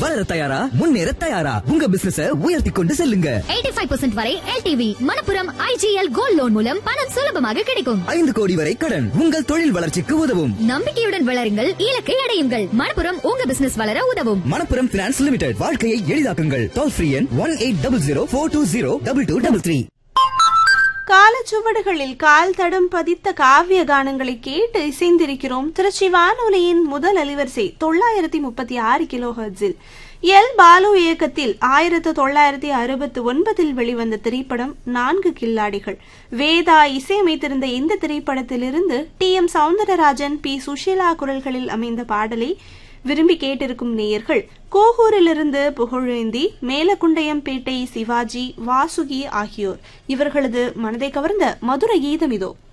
வளர தயாரா முன்னேற தயாரா உங்க பிசினஸ உயர்த்தி கொண்டு செல்லுங்க எயிட்டி ஃபைவ் பர்சன்ட் வரை LTV Manappuram IGL gold loan மூலம் பணம் சுலபமாக கிடைக்கும் ஐந்து கோடி வரை கடன் உங்கள் தொழில் வளர்ச்சிக்கு உதவும் நம்பிக்கையுடன் வளருங்கள் இலக்கை அடையுங்கள் மணப்புரம் உங்க பிசினஸ் வளர உதவும் மணப்புரம் பினான்ஸ் லிமிடெட் வாழ்க்கையை எளிதாக்குங்கள் டோல் ஃப்ரீ எண் one eight double zero four two zero double two double three காலச்சுவடுகளில் கால் தடம் பதித்த காவிய கானங்களை கேட்டு இசைந்திருக்கிறோம் திருச்சி வானொலியின் முதல் அலைவரிசை தொள்ளாயிரத்தி முப்பத்தி ஆறு கிலோ ஹெர்ட்ஸில் எல் பாலு இயக்கத்தில் ஆயிரத்து தொள்ளாயிரத்தி அறுபத்தி ஒன்பதில் வெளிவந்த திரைப்படம் நான்கு கில்லாடிகள் வேதா இசையமைத்திருந்த இந்த திரைப்படத்திலிருந்து T M Soundararajan P Susheela குரல்களில் அமைந்த பாடலை விரும்பி கேட்டிருக்கும் நேயர்கள் கோகூரிலிருந்து புகழேந்தி மேலக்குண்டையம்பேட்டை சிவாஜி வாசுகி ஆகியோர் இவர்களது மனதை கவர்ந்த மதுர கீதம் இதோ